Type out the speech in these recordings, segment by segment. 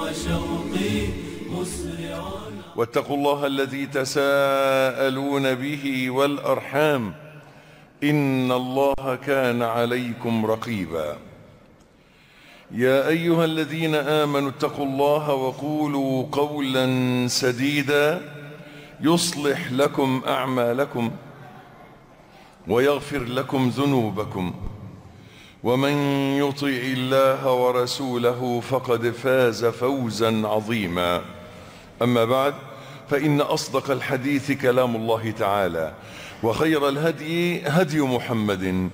وشوقي مسرع واتقوا الله الذي تساءلون به والأرحام إن الله كان عليكم رقيبا يا أيها الذين آمنوا اتقوا الله وقولوا قولا سديدا يصلح لكم أعمالكم ويغفر لكم ذنوبكم ومن يطع الله ورسوله فقد فاز فوزا عظيما أما بعد فإن أصدق الحديث كلام الله تعالى وخير الهدي هدي محمد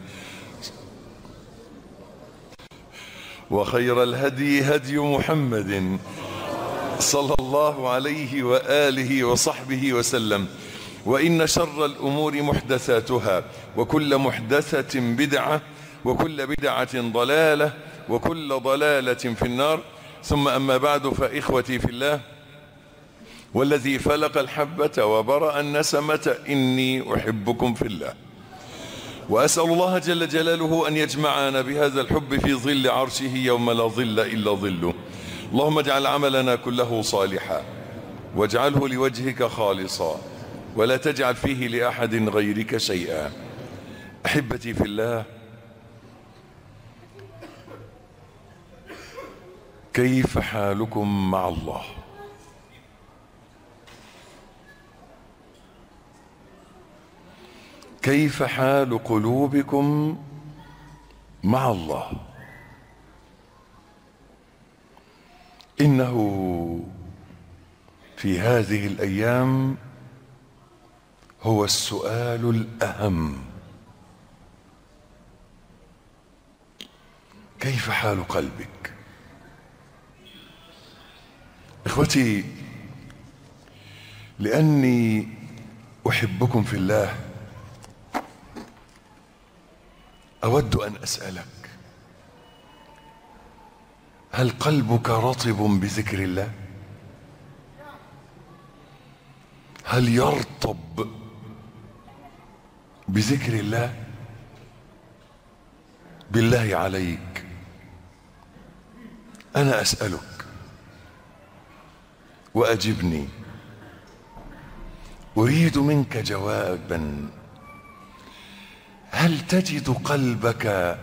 وخير الهدي هدي محمد صلى الله عليه وآله وصحبه وسلم وإن شر الأمور محدثاتها وكل محدثة بدعة وكل بدعة ضلالة وكل ضلالة في النار ثم أما بعد فإخوتي في الله والذي فلق الحبة وبرأ النسمة إني أحبكم في الله وأسأل الله جل جلاله أن يجمعنا بهذا الحب في ظل عرشه يوم لا ظل إلا ظله اللهم اجعل عملنا كله صالحا واجعله لوجهك خالصا ولا تجعل فيه لأحد غيرك شيئا أحبتي في الله كيف حالكم مع الله كيف حال قلوبكم مع الله إنه في هذه الأيام هو السؤال الأهم كيف حال قلبك إخوتي لأني أحبكم في الله أود أن أسألك هل قلبك رطب بذكر الله هل يرطب بذكر الله بالله عليك أنا أسألك وأجبني أريد منك جوابا هل تجد قلبك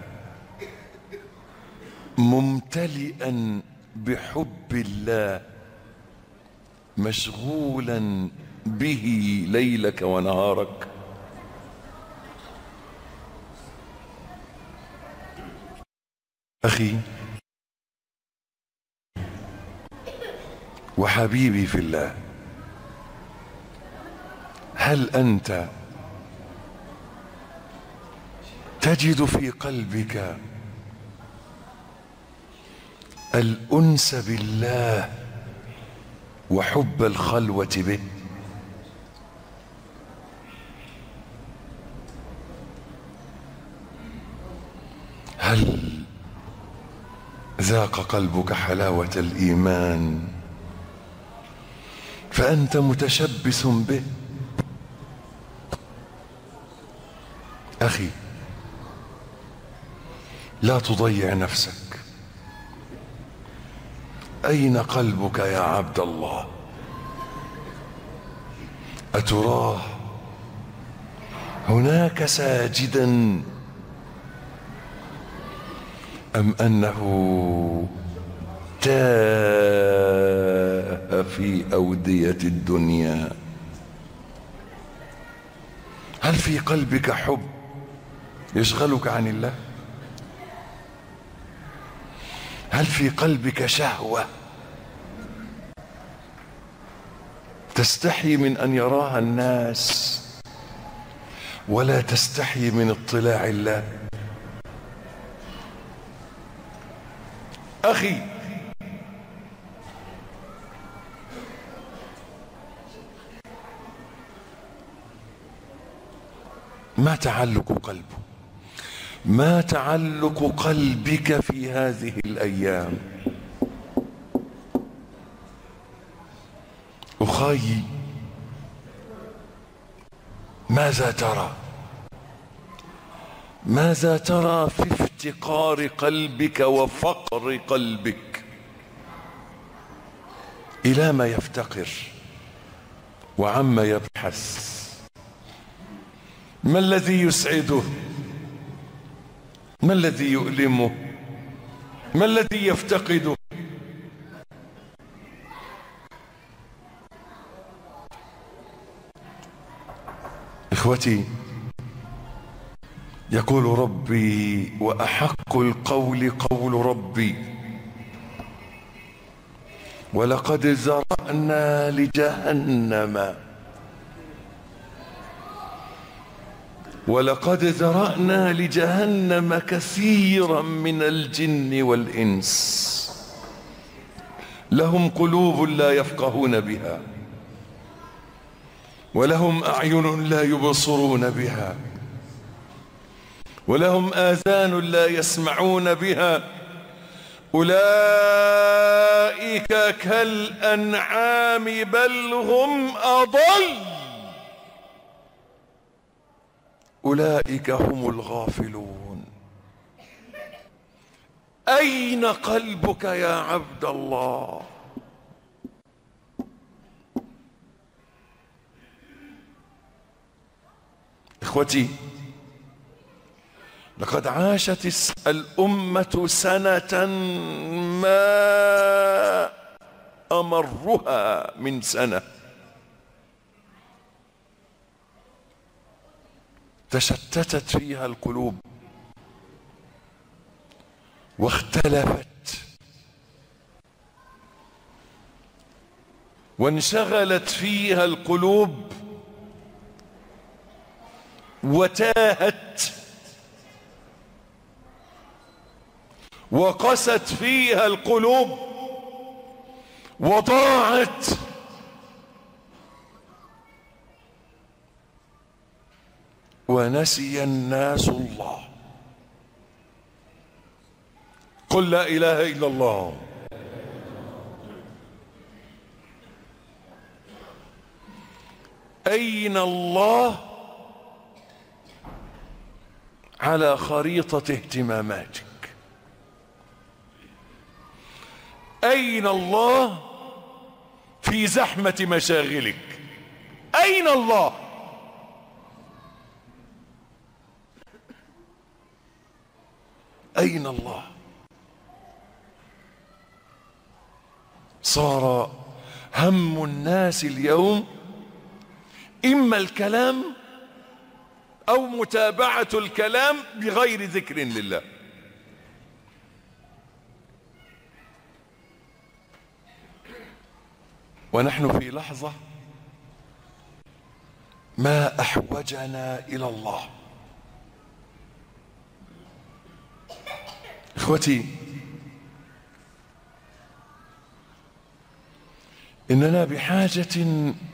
ممتلئا بحب الله مشغولا به ليلك ونهارك اخي وحبيبي في الله هل انت تجد في قلبك الانس بالله وحب الخلوه به هل ذاق قلبك حلاوه الايمان فانت متشبث به اخي لا تضيع نفسك اين قلبك يا عبد الله اتراه هناك ساجدا ام انه تاه في اوديه الدنيا هل في قلبك حب يشغلك عن الله هل في قلبك شهوة تستحي من أن يراها الناس ولا تستحي من اطلاع الله أخي ما تعلق قلبه ما تعلق قلبك في هذه الايام اخي ماذا ترى ماذا ترى في افتقار قلبك وفقر قلبك إلى ما يفتقر وعما يبحث ما الذي يسعده ما الذي يؤلمه ما الذي يفتقده اخوتي يقول ربي واحق القول قول ربي ولقد زرعنا لجهنم ولقد ذرأنا لجهنم كثيرا من الجن والإنس لهم قلوب لا يفقهون بها ولهم أعين لا يبصرون بها ولهم آذان لا يسمعون بها أولئك كالأنعام بل هم أضل أولئك هم الغافلون أين قلبك يا عبد الله إخوتي لقد عاشت الأمة سنة ما أمرها من سنة تشتتت فيها القلوب واختلفت وانشغلت فيها القلوب وتاهت وقست فيها القلوب وضاعت ونسي الناس الله قل لا اله الا الله اين الله على خريطه اهتماماتك اين الله في زحمه مشاغلك اين الله أين الله صار هم الناس اليوم إما الكلام أو متابعة الكلام بغير ذكر لله ونحن في لحظة ما أحوجنا إلى الله اخوتي اننا بحاجه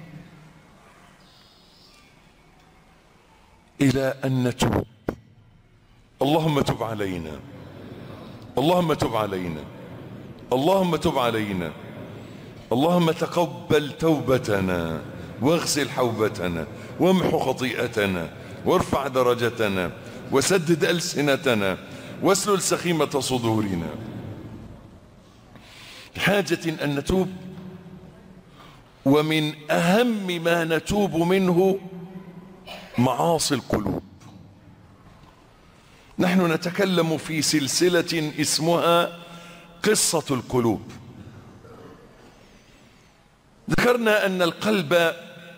الى ان نتوب اللهم تب علينا اللهم تب علينا اللهم تب علينا اللهم تقبل توبتنا واغسل حوبتنا وامح خطيئتنا وارفع درجتنا وسدد السنتنا واسلل سخيمة صدورنا حاجة أن نتوب ومن أهم ما نتوب منه معاصي القلوب نحن نتكلم في سلسلة اسمها قصة القلوب ذكرنا أن القلب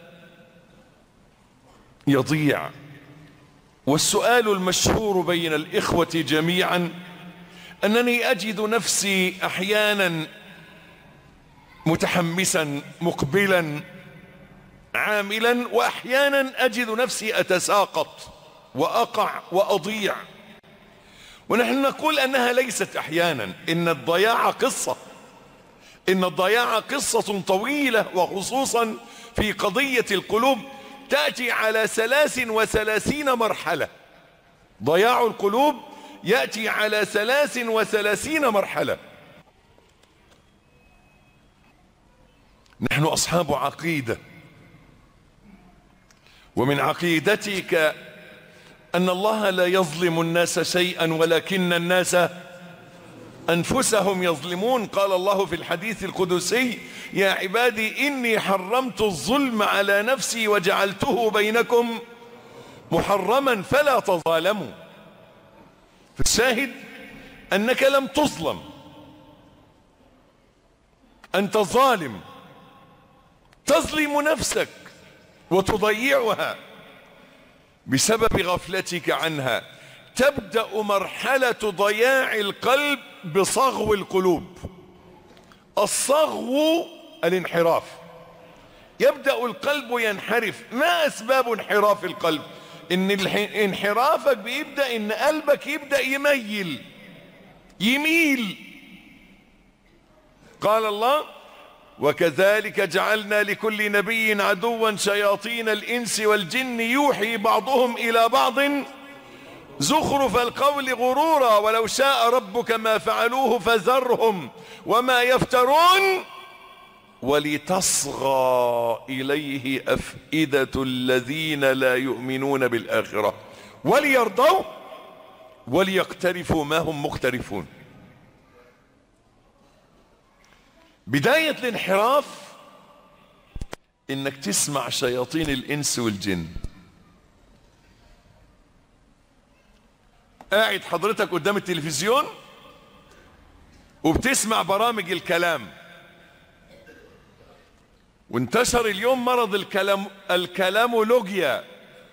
يضيع والسؤال المشهور بين الإخوة جميعا أنني أجد نفسي أحيانا متحمسا مقبلا عاملا وأحيانا أجد نفسي أتساقط وأقع وأضيع ونحن نقول أنها ليست أحيانا إن الضياع قصة إن الضياع قصة طويلة وخصوصا في قضية القلوب تأتي على ثلاث وثلاثين مرحلة ضياع القلوب يأتي على ثلاث وثلاثين مرحلة نحن أصحاب عقيدة ومن عقيدتك أن الله لا يظلم الناس شيئا ولكن الناس أنفسهم يظلمون قال الله في الحديث القدسي يا عبادي إني حرمت الظلم على نفسي وجعلته بينكم محرما فلا تظالموا فالشاهد أنك لم تظلم أنت ظالم تظلم نفسك وتضيعها بسبب غفلتك عنها تبدأ مرحلة ضياع القلب بصغو القلوب الصغو الانحراف يبدأ القلب ينحرف ما أسباب انحراف القلب ان انحرافك بيبدأ ان قلبك يبدأ يميل يميل قال الله وكذلك جعلنا لكل نبي عدوا شياطين الإنس والجن يوحي بعضهم إلى بعض زخرف القول غرورا ولو شاء ربك ما فعلوه فذرهم وما يفترون ولتصغى إليه أفئدة الذين لا يؤمنون بالآخرة وليرضوا وليقترفوا ما هم مقترفون بداية الانحراف انك تسمع شياطين الانس والجن قاعد حضرتك قدام التلفزيون وبتسمع برامج الكلام وانتشر اليوم مرض الكلام الكلامولوجيا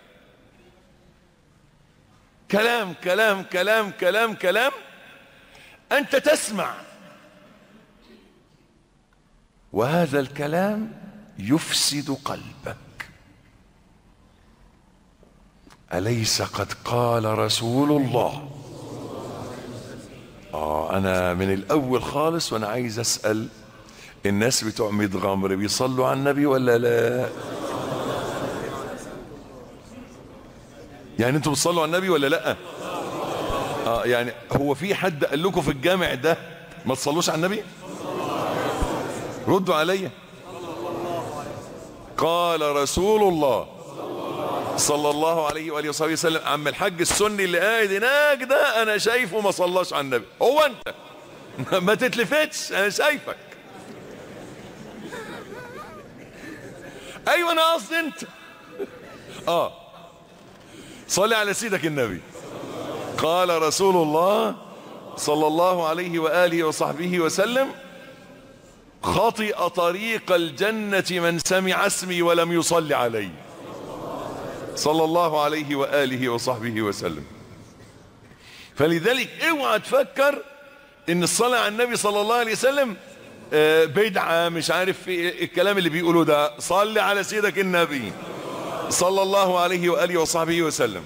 كلام كلام كلام كلام كلام انت تسمع وهذا الكلام يفسد قلبك أليس قد قال رسول الله آه أنا من الأول خالص وأنا عايز أسأل الناس بتوع ميت غمر بيصلوا على النبي ولا لا يعني انتوا بتصلوا على النبي ولا لا آه يعني هو في حد قال لكم في الجامع ده ما تصلوش على النبي ردوا عليا قال رسول الله صلى الله عليه واله وصحبه وسلم عم الحاج السني اللي قاعد هناك ده انا شايفه ما صلاش على النبي هو انت ما تتلفتش انا شايفك ايوه انا قصدي انت اه صلي على سيدك النبي قال رسول الله صلى الله عليه واله وصحبه وسلم خطئ طريق الجنة من سمع اسمي ولم يصلي علي صلى الله عليه وآله وصحبه وسلم فلذلك اوعى تفكر ان الصلاة على النبي صلى الله عليه وسلم بدعة مش عارف في الكلام اللي بيقوله ده صلي على سيدك النبي صلى الله عليه وآله وصحبه وسلم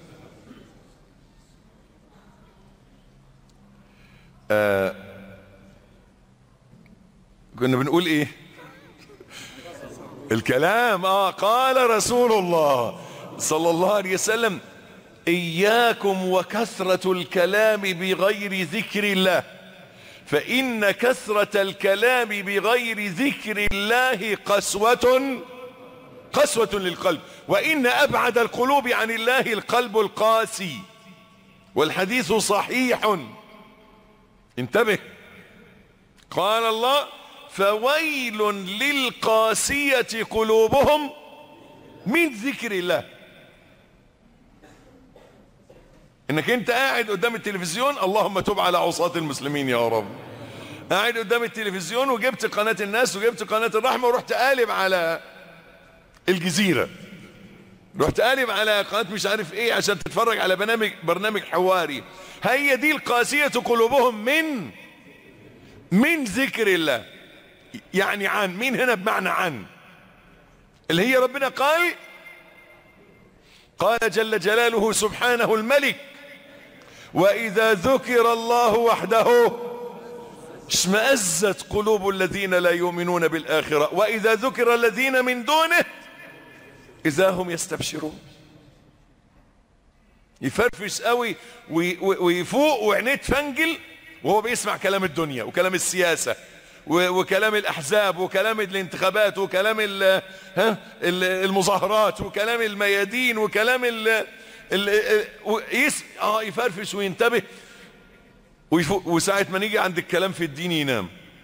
آه كنا بنقول ايه الكلام اه قال رسول الله صلى الله عليه وسلم اياكم وكثرة الكلام بغير ذكر الله فان كثرة الكلام بغير ذكر الله قسوة قسوة للقلب وان ابعد القلوب عن الله القلب القاسي والحديث صحيح انتبه قال الله فويل للقاسية قلوبهم من ذكر الله انك انت قاعد قدام التلفزيون اللهم تب على عصاة المسلمين يا رب قاعد قدام التلفزيون وجبت قناة الناس وجبت قناة الرحمة ورحت قالب على الجزيرة رحت قالب على قناة مش عارف ايه عشان تتفرج على برنامج برنامج حواري هي دي القاسية قلوبهم من من ذكر الله يعني عن مين هنا بمعنى عن اللي هي ربنا قال قال جل جلاله سبحانه الملك واذا ذكر الله وحده اشمأزت قلوب الذين لا يؤمنون بالآخرة واذا ذكر الذين من دونه اذا هم يستبشرون يفرفش قوي ويفوق وعينيه تفنجل وهو بيسمع كلام الدنيا وكلام السياسة وكلام الاحزاب وكلام الانتخابات وكلام ال ها المظاهرات وكلام الميادين وكلام ال ال يس اه يفرفش وينتبه ويفوق وساعة ما نيجي عند الكلام في الدين ينام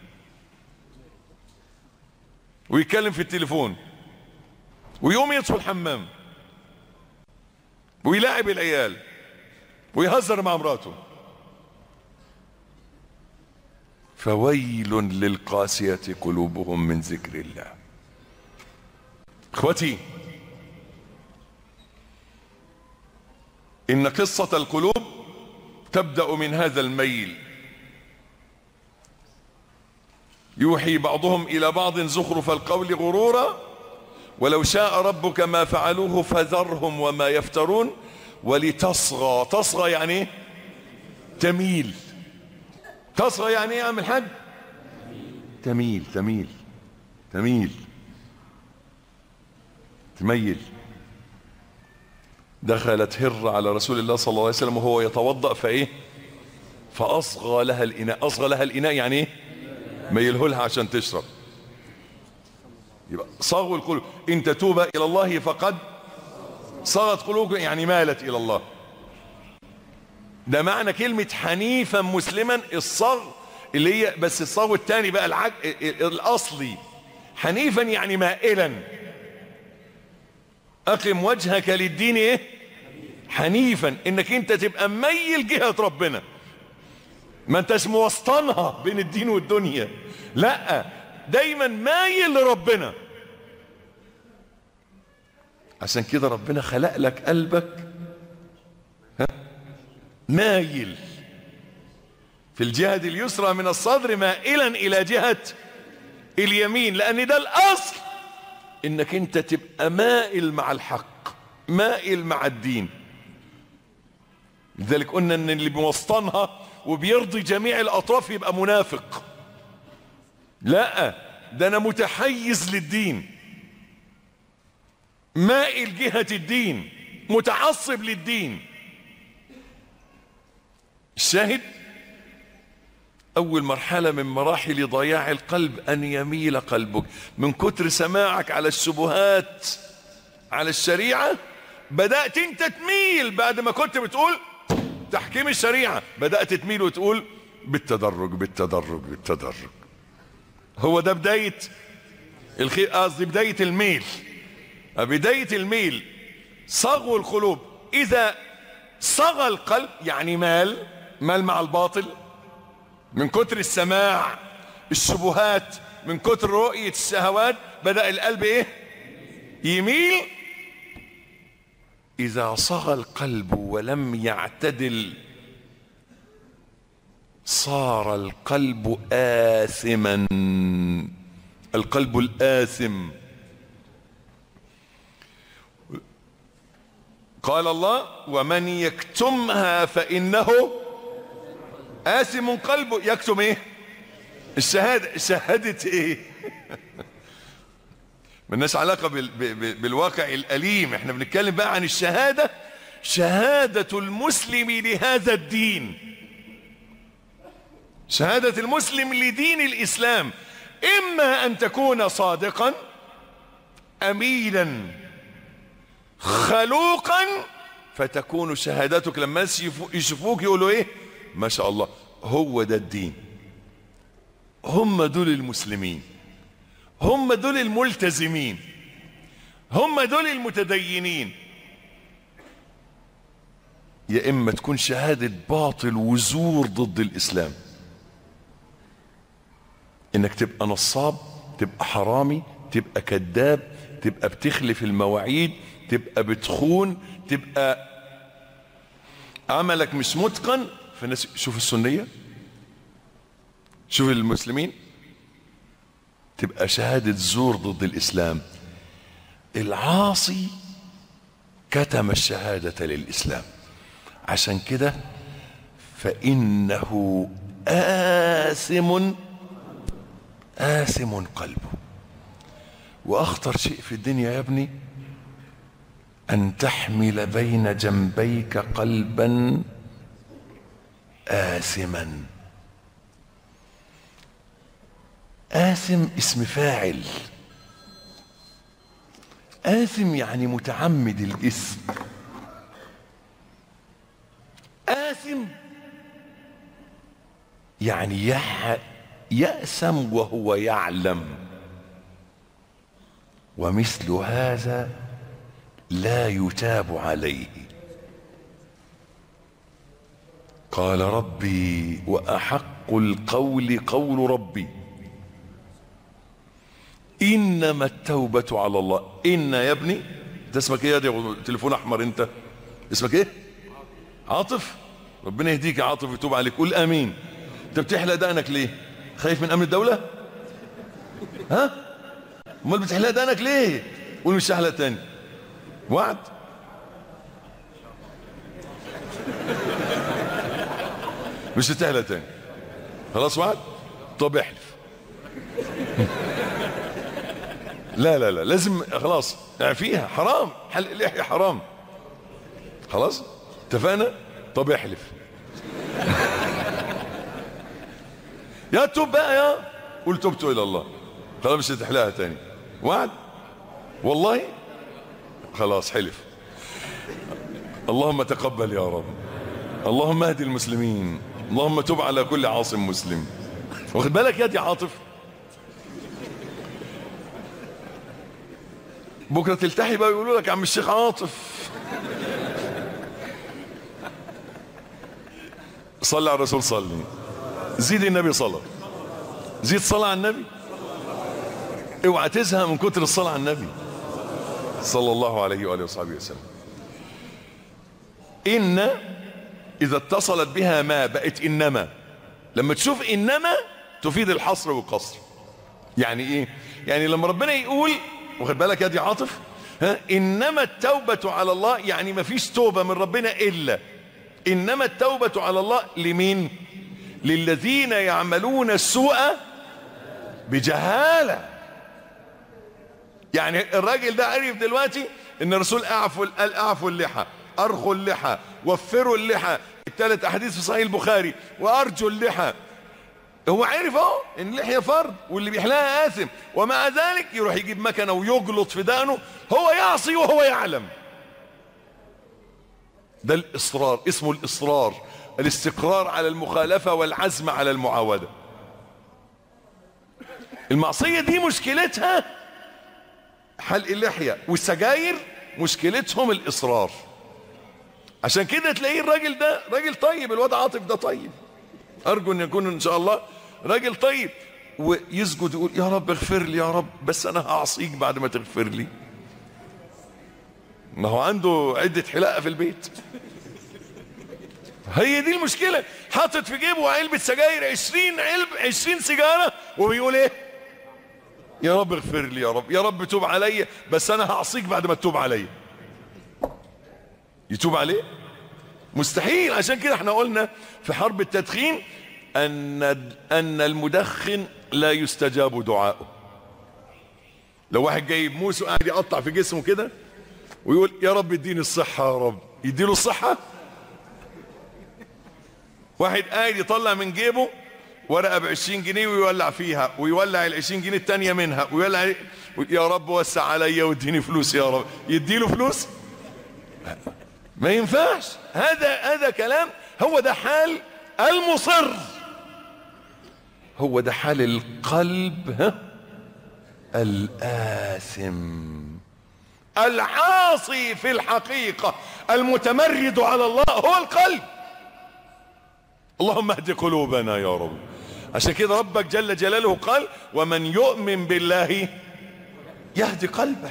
ويتكلم في التليفون ويقوم يدخل الحمام ويلاعب العيال ويهزر مع مراته فويل للقاسية قلوبهم من ذكر الله اخوتي ان قصة القلوب تبدأ من هذا الميل يوحي بعضهم الى بعض زخرف القول غرورا ولو شاء ربك ما فعلوه فذرهم وما يفترون ولتصغى تصغى يعني ايه تميل تصغى يعني ايه يا عم الحاج تميل تميل تميل تميل دخلت هر على رسول الله صلى الله عليه وسلم وهو يتوضأ فايه فاصغى لها الاناء اصغى لها الاناء يعني ايه ميله لها عشان تشرب يبقى صاغوا القلوب ان تتوب الى الله فقد صغت قلوبكم يعني مالت الى الله ده معنى كلمة حنيفا مسلما الصغ اللي هي بس الصغ الثاني بقى العج... الاصلي حنيفا يعني مائلا اقم وجهك للدين ايه حنيفا انك انت تبقى ميل جهة ربنا ما انتش موسطنها بين الدين والدنيا لا دايما مايل لربنا عشان كده ربنا خلق لك قلبك ها؟ مايل في الجهة اليسرى من الصدر مائلا الى جهة اليمين لان ده الاصل انك انت تبقى مائل مع الحق مائل مع الدين لذلك قلنا ان اللي بيوسطنها وبيرضي جميع الاطراف يبقى منافق لا ده انا متحيز للدين مائل جهة الدين متعصب للدين الشاهد اول مرحلة من مراحل ضياع القلب ان يميل قلبك من كتر سماعك على الشبهات على الشريعة بدأت انت تميل بعد ما كنت بتقول تحكيم الشريعة بدأت تميل وتقول بالتدرج بالتدرج بالتدرج هو ده بداية الخير قصدي بداية الميل بداية الميل صغو القلوب إذا صغى القلب يعني مال مال مع الباطل من كتر السماع الشبهات من كتر رؤية الشهوات بدأ القلب ايه يميل إذا صغى القلب ولم يعتدل صار القلب آثما القلب الآثم قال الله ومن يكتمها فإنه آثم قلبه يكتم ايه الشهادة شهادة ايه ملناش علاقة بال... بالواقع الأليم احنا بنتكلم بقى عن الشهادة شهادة المسلم لهذا الدين شهادة المسلم لدين الإسلام إما أن تكون صادقا أمينا خلوقا فتكون شهادتك لما يشوفوك يقولوا ايه ما شاء الله هو ده الدين هم دول المسلمين هم دول الملتزمين هم دول المتدينين يا اما تكون شهادة باطل وزور ضد الاسلام انك تبقى نصاب تبقى حرامي تبقى كذاب تبقى بتخلف المواعيد تبقى بتخون تبقى عملك مش متقن فالناس شوف السنية شوف المسلمين تبقى شهادة زور ضد الإسلام العاصي كتم الشهادة للإسلام عشان كده فإنه آثم آثم قلبه وأخطر شيء في الدنيا يا ابني أن تحمل بين جنبيك قلبا آثما آثم اسم فاعل آثم يعني متعمد الإثم آثم يعني يح يأسم وهو يعلم ومثل هذا لا يتاب عليه قال ربي وأحق القول قول ربي إنما التوبة على الله إن يا ابني انت اسمك ايه يا دي تليفون احمر انت اسمك ايه عاطف ربنا يهديك يا عاطف ويتوب عليك قول امين انت بتحلق دقنك ليه خايف من امن الدولة ها امال بتحلق دقنك ليه قول مش هحلق تاني وعد مش هتحلق تاني خلاص وعد طب احلف لا لا لا لازم خلاص اعفيها حرام حلق اللحية حرام خلاص اتفقنا طب احلف يا توب بقى يا قول تبت الى الله خلاص مش هتحلقها تاني وعد والله خلاص حلف اللهم تقبل يا رب اللهم اهدي المسلمين اللهم تب على كل عاصم مسلم واخد بالك يا دي عاطف بكرة تلتحي بقى يقولوا لك يا عم الشيخ عاطف صلي على الرسول صلي زيد النبي صلاة زيد صلاة على النبي اوعى تزهق من كتر الصلاة على النبي صلى الله عليه وآله وصحبه وسلم إن إذا اتصلت بها ما بقت إنما لما تشوف إنما تفيد الحصر والقصر يعني إيه يعني لما ربنا يقول واخد بالك يا دي عاطف ها إنما التوبة على الله يعني ما فيش توبة من ربنا إلا إنما التوبة على الله لمين للذين يعملون السوء بجهالة يعني الراجل ده عرف دلوقتي ان الرسول اعفوا قال اعفوا اللحى ارخوا اللحى وفروا اللحى الثلاث احاديث في صحيح البخاري وارجوا اللحى هو عرف اهو ان اللحيه فرض واللي بيحلقها اثم ومع ذلك يروح يجيب مكنه ويجلط في دقنه هو يعصي وهو يعلم ده الاصرار اسمه الاصرار الاستقرار على المخالفه والعزم على المعاوده المعصيه دي مشكلتها حلق اللحيه والسجاير مشكلتهم الاصرار عشان كده تلاقيه الراجل ده راجل طيب الواد عاطف ده طيب ارجو ان يكون ان شاء الله راجل طيب ويسجد يقول يا رب اغفر لي يا رب بس انا هعصيك بعد ما تغفر لي ما هو عنده عدة حلاقة في البيت هي دي المشكلة حاطط في جيبه علبة سجاير عشرين علب عشرين سيجارة وبيقول ايه يا رب اغفر لي يا رب يا رب توب عليا بس انا هعصيك بعد ما تتوب عليا يتوب عليه مستحيل عشان كده احنا قلنا في حرب التدخين ان ان المدخن لا يستجاب دعاؤه لو واحد جايب موس وقاعد يقطع في جسمه كده ويقول يا رب اديني الصحة يا رب يديله الصحة واحد قاعد يطلع من جيبه ورقة ب 20 جنيه ويولع فيها ويولع ال 20 جنيه التانية منها ويولع يا رب وسع عليا واديني فلوس يا رب يديله فلوس ما ينفعش هذا هذا كلام هو ده حال المصر هو ده حال القلب ها الآثم العاصي في الحقيقة المتمرد على الله هو القلب اللهم اهد قلوبنا يا رب عشان كده ربك جل جلاله قال ومن يؤمن بالله يهدي قلبه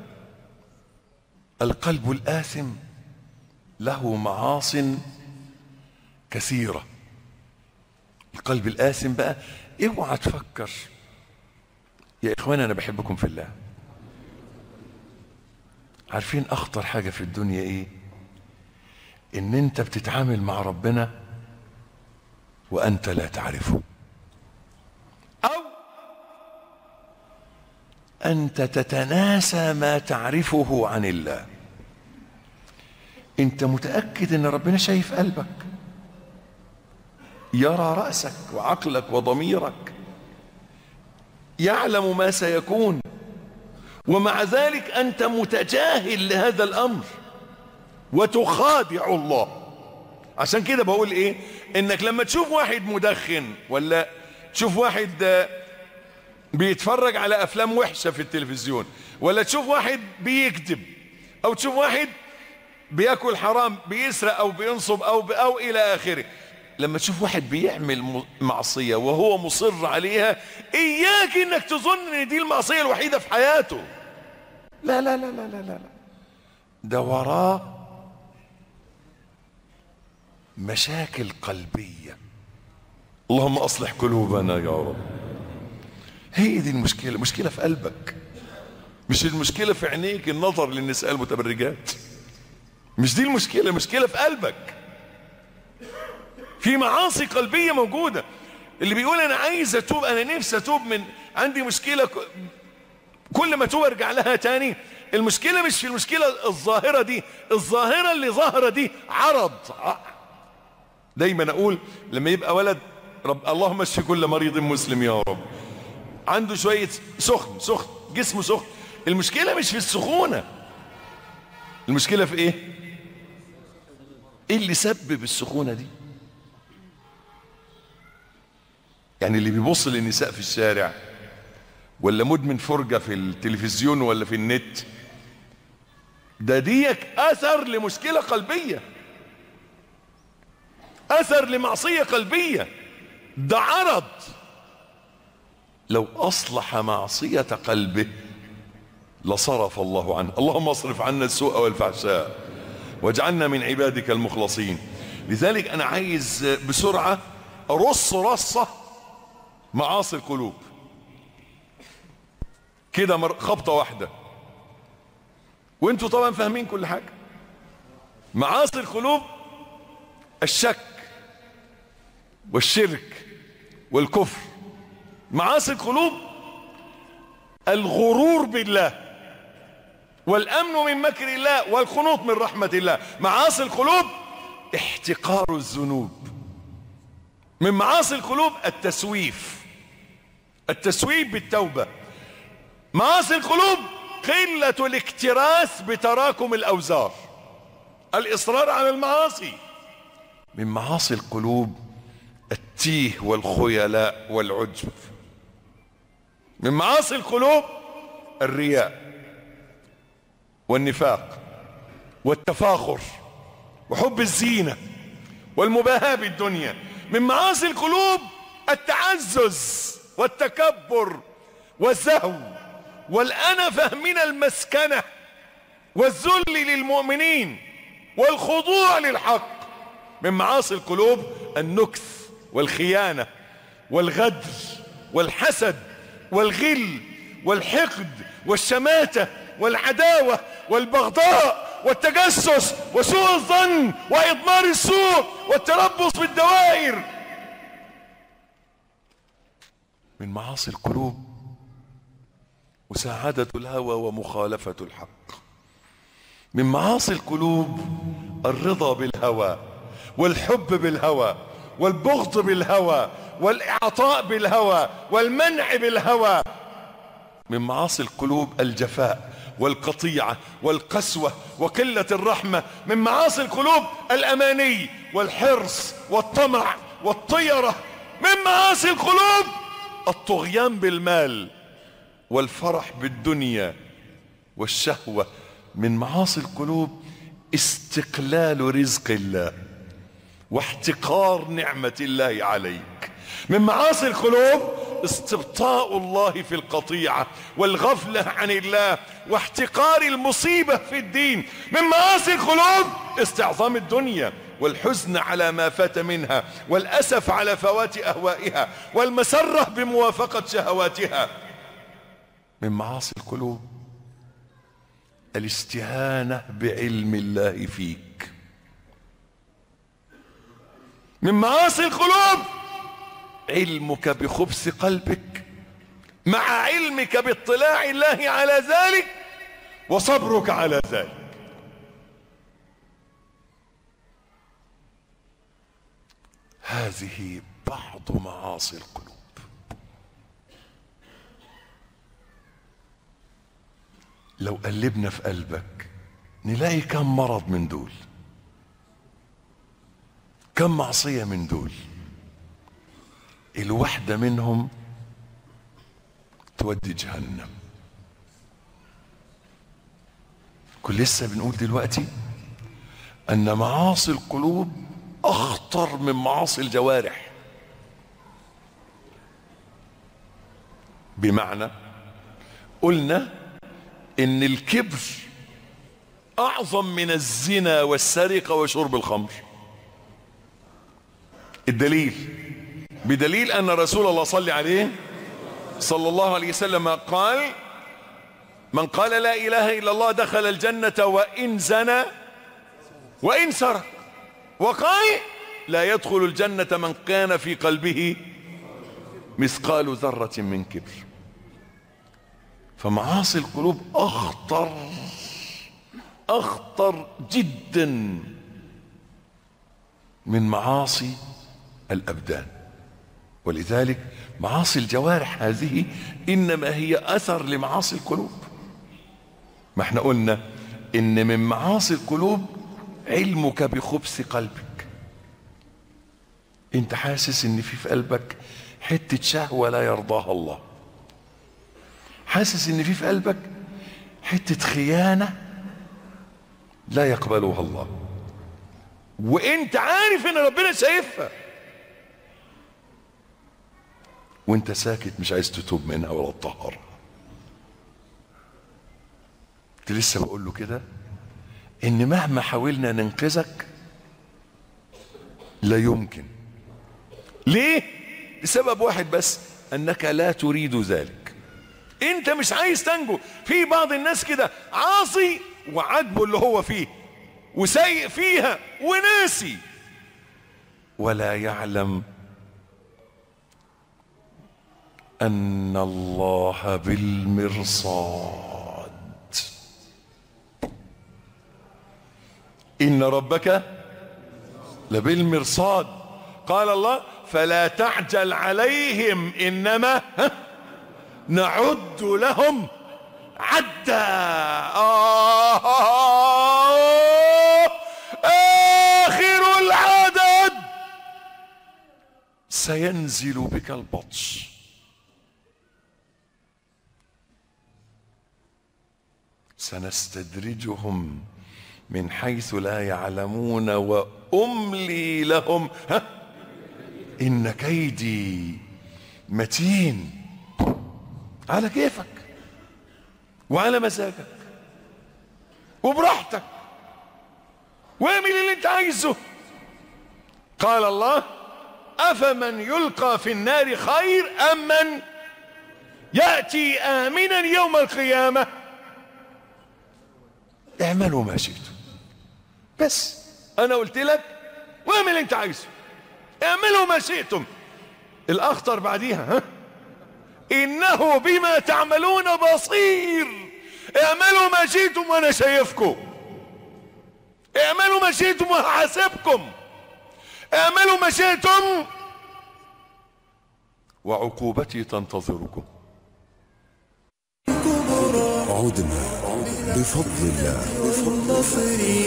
القلب الآثم له معاص كثيرة القلب الآثم بقى اوعى تفكر يا اخوان انا بحبكم في الله عارفين اخطر حاجة في الدنيا ايه ان انت بتتعامل مع ربنا وانت لا تعرفه او انت تتناسى ما تعرفه عن الله انت متأكد ان ربنا شايف قلبك يرى رأسك وعقلك وضميرك يعلم ما سيكون ومع ذلك انت متجاهل لهذا الامر وتخادع الله عشان كده بقول ايه انك لما تشوف واحد مدخن ولا تشوف واحد آه، بيتفرج على افلام وحشة في التلفزيون ولا تشوف واحد بيكذب او تشوف واحد بياكل حرام بيسرق او بينصب او او الى اخره لما تشوف واحد بيعمل م- معصية وهو مصر عليها اياك انك تظن ان دي المعصية الوحيدة في حياته لا لا لا لا لا لا لا. ده وراه مشاكل قلبية اللهم اصلح قلوبنا يا رب هي دي المشكلة المشكلة في قلبك مش المشكلة في عينيك النظر للنساء المتبرجات مش دي المشكلة المشكلة في قلبك في معاصي قلبية موجودة اللي بيقول انا عايز اتوب انا نفسي اتوب من عندي مشكلة ك- كل ما اتوب ارجع لها تاني المشكلة مش في المشكلة الظاهرة دي الظاهرة اللي ظاهرة دي عرض ع- دايما اقول لما يبقى ولد رب اللهم اشف كل مريض مسلم يا رب عنده شوية سخن سخن جسمه سخن المشكلة مش في السخونة المشكلة في ايه ايه اللي سبب السخونة دي يعني اللي بيبص للنساء في الشارع ولا مدمن فرجة في التلفزيون ولا في النت ده ديك اثر لمشكلة قلبية اثر لمعصية قلبية ده عرض لو اصلح معصية قلبه لصرف الله عنه اللهم اصرف عنا السوء والفحشاء واجعلنا من عبادك المخلصين لذلك انا عايز بسرعة ارص رصة معاصي القلوب كده مر- خبطة واحدة وانتوا طبعا فاهمين كل حاجة معاصي القلوب الشك والشرك والكفر معاصي القلوب الغرور بالله والامن من مكر الله والقنوط من رحمة الله معاصي القلوب احتقار الذنوب من معاصي القلوب التسويف التسويف بالتوبة معاصي القلوب قلة الاكتراث بتراكم الاوزار الاصرار على المعاصي من معاصي القلوب التيه والخيلاء والعجب من معاصي القلوب الرياء والنفاق والتفاخر وحب الزينة والمباهاة بالدنيا من معاصي القلوب التعزز والتكبر والزهو والأنفة من المسكنة والذل للمؤمنين والخضوع للحق من معاصي القلوب النكث والخيانة والغدر والحسد والغل والحقد والشماتة والعداوة والبغضاء والتجسس وسوء الظن وإضمار السوء والتربص بالدوائر من معاصي القلوب مساعدة الهوى ومخالفة الحق من معاصي القلوب الرضا بالهوى والحب بالهوى والبغض بالهوى والإعطاء بالهوى والمنع بالهوى من معاصي القلوب الجفاء والقطيعة والقسوة وقلة الرحمة من معاصي القلوب الأماني والحرص والطمع والطيرة من معاصي القلوب الطغيان بالمال والفرح بالدنيا والشهوة من معاصي القلوب استقلال رزق الله واحتقار نعمة الله عليك من معاصي القلوب استبطاء الله في القطيعة والغفلة عن الله واحتقار المصيبة في الدين من معاصي القلوب استعظام الدنيا والحزن على ما فات منها والأسف على فوات أهوائها والمسرة بموافقة شهواتها من معاصي القلوب الاستهانة بعلم الله فيك من معاصي القلوب علمك بخبث قلبك مع علمك باطلاع الله على ذلك وصبرك على ذلك هذه بعض معاصي القلوب لو قلبنا في قلبك نلاقي كم مرض من دول كم معصية من دول الواحدة منهم تودي جهنم كل لسه بنقول دلوقتي ان معاصي القلوب اخطر من معاصي الجوارح بمعنى قلنا ان الكبر اعظم من الزنا والسرقه وشرب الخمر الدليل بدليل ان رسول الله صلى عليه صلى الله عليه وسلم قال من قال لا اله الا الله دخل الجنه وان زنى وان سرق وقال لا يدخل الجنه من كان في قلبه مثقال ذره من كبر فمعاصي القلوب اخطر اخطر جدا من معاصي الابدان ولذلك معاصي الجوارح هذه انما هي اثر لمعاصي القلوب ما احنا قلنا ان من معاصي القلوب علمك بخبث قلبك انت حاسس ان في في قلبك حته شهوه لا يرضاها الله حاسس ان في في قلبك حته خيانه لا يقبلها الله وانت عارف ان ربنا شايفها وانت ساكت مش عايز تتوب منها ولا تطهرها كنت لسه بقول له كده ان مهما حاولنا ننقذك لا يمكن ليه لسبب واحد بس انك لا تريد ذلك انت مش عايز تنجو في بعض الناس كده عاصي وعاجبه اللي هو فيه وسيء فيها وناسي ولا يعلم ان الله بالمرصاد ان ربك لبالمرصاد قال الله فلا تعجل عليهم انما نعد لهم عدا آه آخر العدد سينزل بك البطش سنستدرجهم من حيث لا يعلمون وأملي لهم ها إن كيدي متين على كيفك وعلى مزاجك وبراحتك واعمل اللي انت عايزه قال الله افمن يلقى في النار خير ام من ياتي امنا يوم القيامه اعملوا ما شئتم بس انا قلت لك واعمل اللي انت عايزه اعملوا ما شئتم الاخطر بعديها ها انه بما تعملون بصير اعملوا ما شئتم وانا شايفكم اعملوا ما شئتم وهحاسبكم اعملوا ما شئتم وعقوبتي تنتظركم عدنا بفضل الله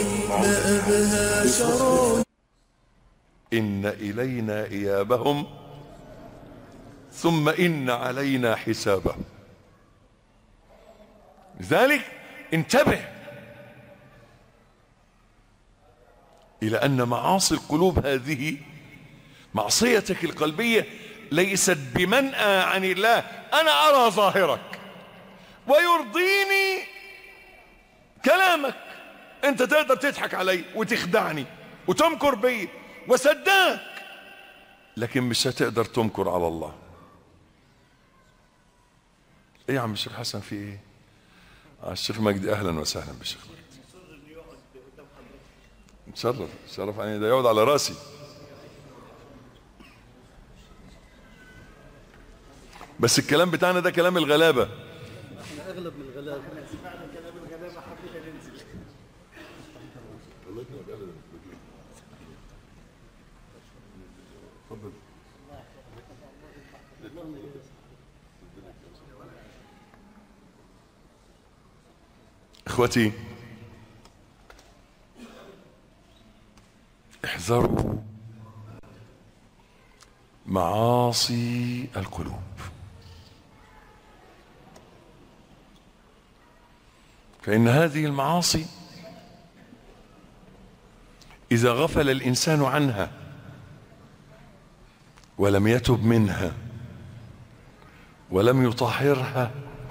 ان الينا ايابهم ثم ان علينا حسابهم لذلك انتبه الى ان معاصي القلوب هذه معصيتك القلبيه ليست بمنأى عن الله انا ارى ظاهرك ويرضيني كلامك انت تقدر تضحك علي وتخدعني وتمكر بي وصدقك لكن مش هتقدر تمكر على الله ايه يا عم الشيخ حسن في ايه آه الشيخ مجدي اهلا وسهلا بالشيخ مجدي نتشرف شرف يعني ده يقعد على راسي بس الكلام بتاعنا ده كلام الغلابه اغلب من الغلابه اخوتي احذروا معاصي القلوب فإن هذه المعاصي إذا غفل الإنسان عنها ولم يتب منها ولم يطهرها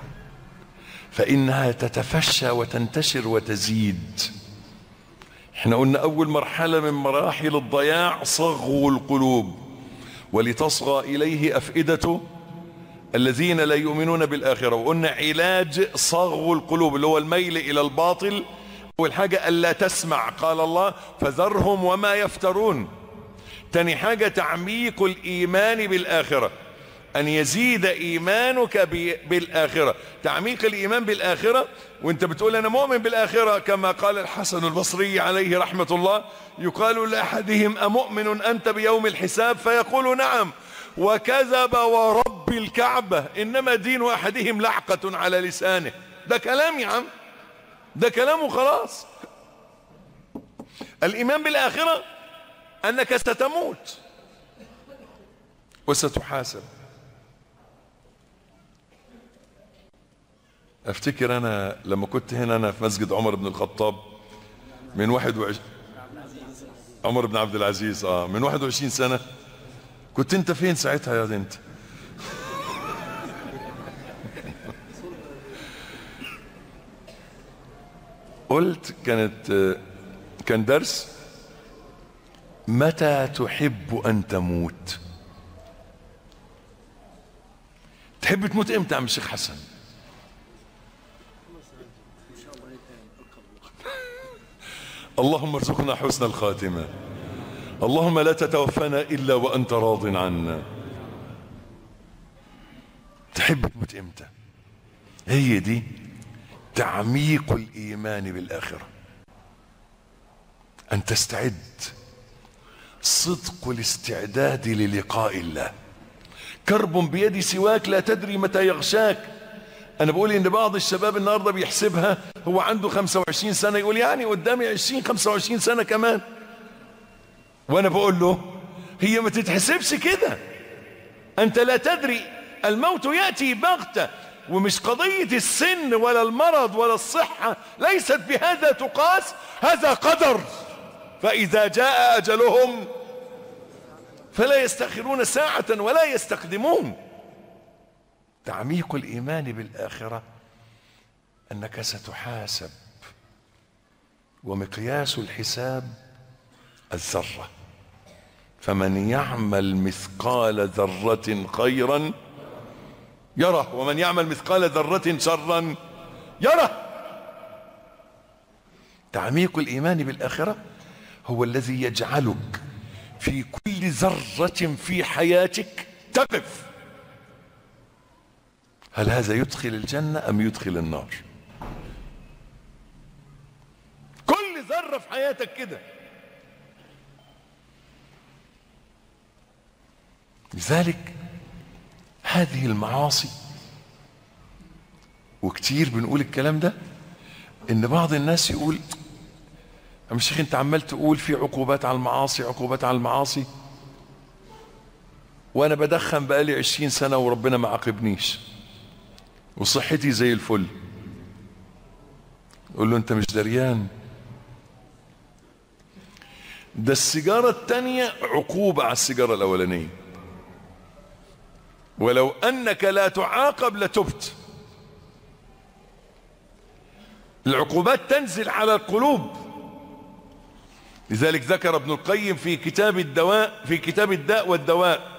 فإنها تتفشى وتنتشر وتزيد احنا قلنا أول مرحلة من مراحل الضياع صغو القلوب ولتصغى إليه أفئدة الذين لا يؤمنون بالآخرة وقلنا علاج صغو القلوب اللي هو الميل إلى الباطل أول حاجة ألا تسمع قال الله فذرهم وما يفترون تاني حاجة تعميق الإيمان بالآخرة أن يزيد إيمانك بالآخرة تعميق الإيمان بالآخرة وانت بتقول أنا مؤمن بالآخرة كما قال الحسن البصري عليه رحمة الله يقال لأحدهم أمؤمن أنت بيوم الحساب فيقول نعم وكذب ورب الكعبة إنما دين أحدهم لعقة على لسانه ده كلام يا عم ده كلام وخلاص الإيمان بالآخرة أنك ستموت وستحاسب افتكر انا لما كنت هنا انا في مسجد عمر بن الخطاب من واحد وعش... عمر بن عبد العزيز اه من 21 سنة كنت انت فين ساعتها يا انت قلت كانت كان درس متى تحب ان تموت تحب تموت امتى يا عم الشيخ حسن اللهم ارزقنا حسن الخاتمة اللهم لا تتوفنا إلا وأنت راض عنا تحب تموت امتى هي دي تعميق الإيمان بالآخرة أن تستعد صدق الاستعداد للقاء الله كرب بيد سواك لا تدري متى يغشاك انا بقول ان بعض الشباب النهارده بيحسبها هو عنده 25 سنه يقول يعني قدامي 20 25 سنه كمان وانا بقول له هي ما تتحسبش كده انت لا تدري الموت ياتي بغته ومش قضيه السن ولا المرض ولا الصحه ليست بهذا تقاس هذا قدر فاذا جاء اجلهم فلا يستاخرون ساعه ولا يستقدمون تعميق الايمان بالاخره انك ستحاسب ومقياس الحساب الذره فمن يعمل مثقال ذره خيرا يره ومن يعمل مثقال ذره شرا يره تعميق الايمان بالاخره هو الذي يجعلك في كل ذره في حياتك تقف هل هذا يدخل الجنة أم يدخل النار كل ذرة في حياتك كده لذلك هذه المعاصي وكتير بنقول الكلام ده ان بعض الناس يقول يا شيخ انت عمال تقول في عقوبات على المعاصي عقوبات على المعاصي وانا بدخن بقالي عشرين سنة وربنا ما عاقبنيش وصحتي زي الفل قول له انت مش دريان ده السيجارة التانية عقوبة على السيجارة الأولانية ولو أنك لا تعاقب لتبت العقوبات تنزل على القلوب لذلك ذكر ابن القيم في كتاب الدواء في كتاب الداء والدواء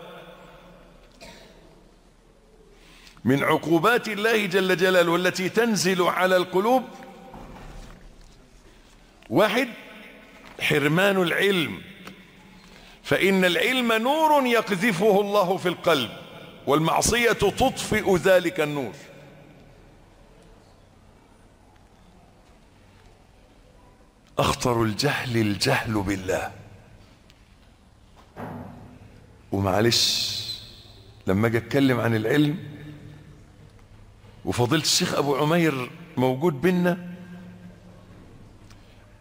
من عقوبات الله جل جلاله والتي تنزل على القلوب واحد حرمان العلم فإن العلم نور يقذفه الله في القلب والمعصية تطفئ ذلك النور أخطر الجهل الجهل بالله ومعلش لما اجي اتكلم عن العلم وفضيله الشيخ ابو عمير موجود بينا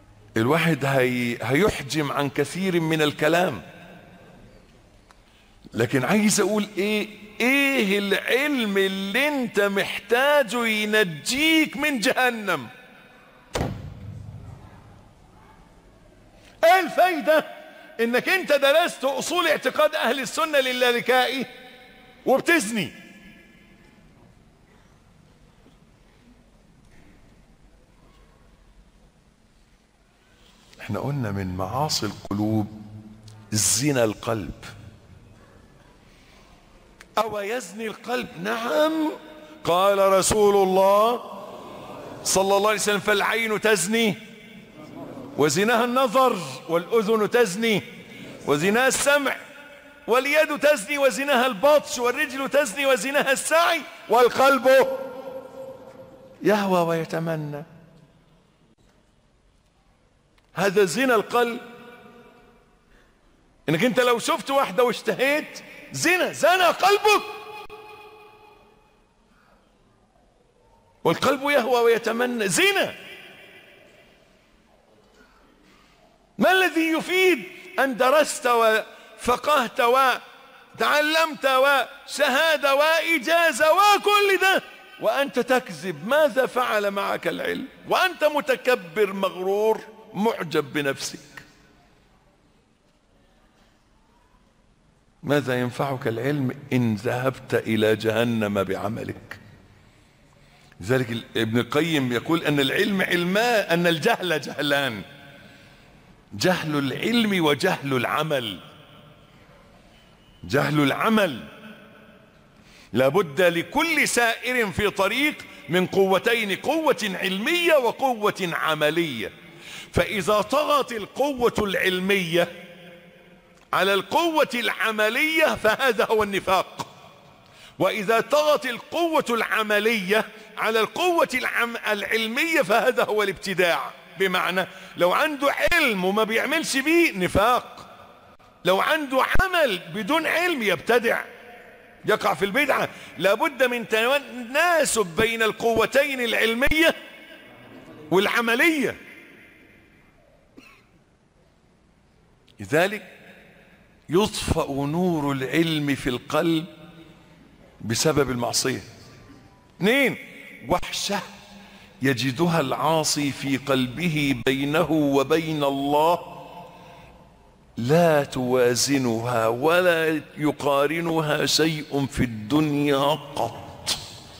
الواحد هي هيحجم عن كثير من الكلام لكن عايز اقول ايه ايه العلم اللي انت محتاجه ينجيك من جهنم ايه الفايدة انك انت درست اصول اعتقاد اهل السنة للالكائي وبتزني احنا قلنا من معاصي القلوب زنا القلب أو يزني القلب نعم قال رسول الله صلى الله عليه وسلم فالعين تزني وزناها النظر والأذن تزني وزناها السمع واليد تزني وزناها البطش والرجل تزني وزناها السعي والقلب يهوى ويتمنى هذا زنا القلب انك انت لو شفت واحدة واشتهيت زنا زنى قلبك والقلب يهوى ويتمنى زنا ما الذي يفيد ان درست وفقهت وتعلمت وشهادة وإجازة وكل ده وأنت تكذب ماذا فعل معك العلم وأنت متكبر مغرور معجب بنفسك ماذا ينفعك العلم إن ذهبت إلى جهنم بعملك ذلك ابن القيم يقول أن العلم علما أن الجهل جهلان جهل العلم وجهل العمل جهل العمل لابد لكل سائر في طريق من قوتين قوة علمية وقوة عملية فإذا طغت القوة العلمية على القوة العملية فهذا هو النفاق وإذا طغت القوة العملية على القوة العم العلمية فهذا هو الابتداع بمعنى لو عنده علم وما بيعملش بيه نفاق لو عنده عمل بدون علم يبتدع يقع في البدعة لابد من تناسب بين القوتين العلمية والعملية لذلك يطفأ نور العلم في القلب بسبب المعصية اثنين وحشة يجدها العاصي في قلبه بينه وبين الله لا توازنها ولا يقارنها شيء في الدنيا قط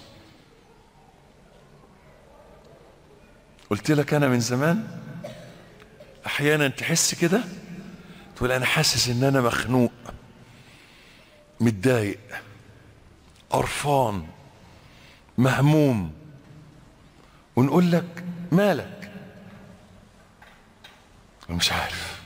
قلت لك انا من زمان احيانا تحس كده تقول انا حاسس ان انا مخنوق متضايق قرفان مهموم ونقول لك مالك مش عارف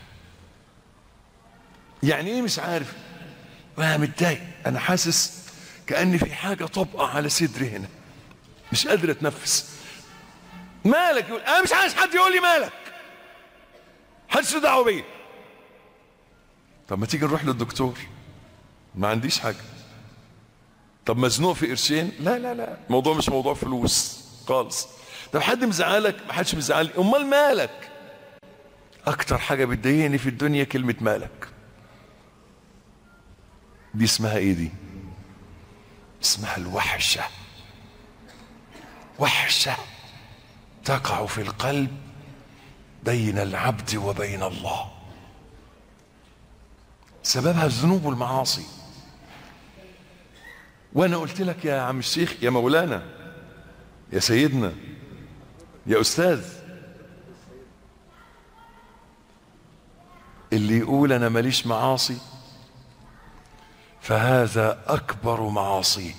يعني ايه مش عارف انا متضايق انا حاسس كأن في حاجة طبقة على صدري هنا مش قادر اتنفس مالك يقول انا مش عايز حد يقول لي مالك حدش له دعوه بيا طب ما تيجي نروح للدكتور ما عنديش حاجة طب مزنوق في قرشين لا لا لا الموضوع مش موضوع فلوس خالص طب حد مزعلك ما حدش مزعلني امال مالك اكتر حاجة بتضايقني في الدنيا كلمة مالك دي اسمها ايه دي اسمها الوحشة وحشة تقع في القلب بين العبد وبين الله سببها الذنوب والمعاصي وانا قلت لك يا عم الشيخ يا مولانا يا سيدنا يا استاذ اللي يقول انا ماليش معاصي فهذا اكبر معاصي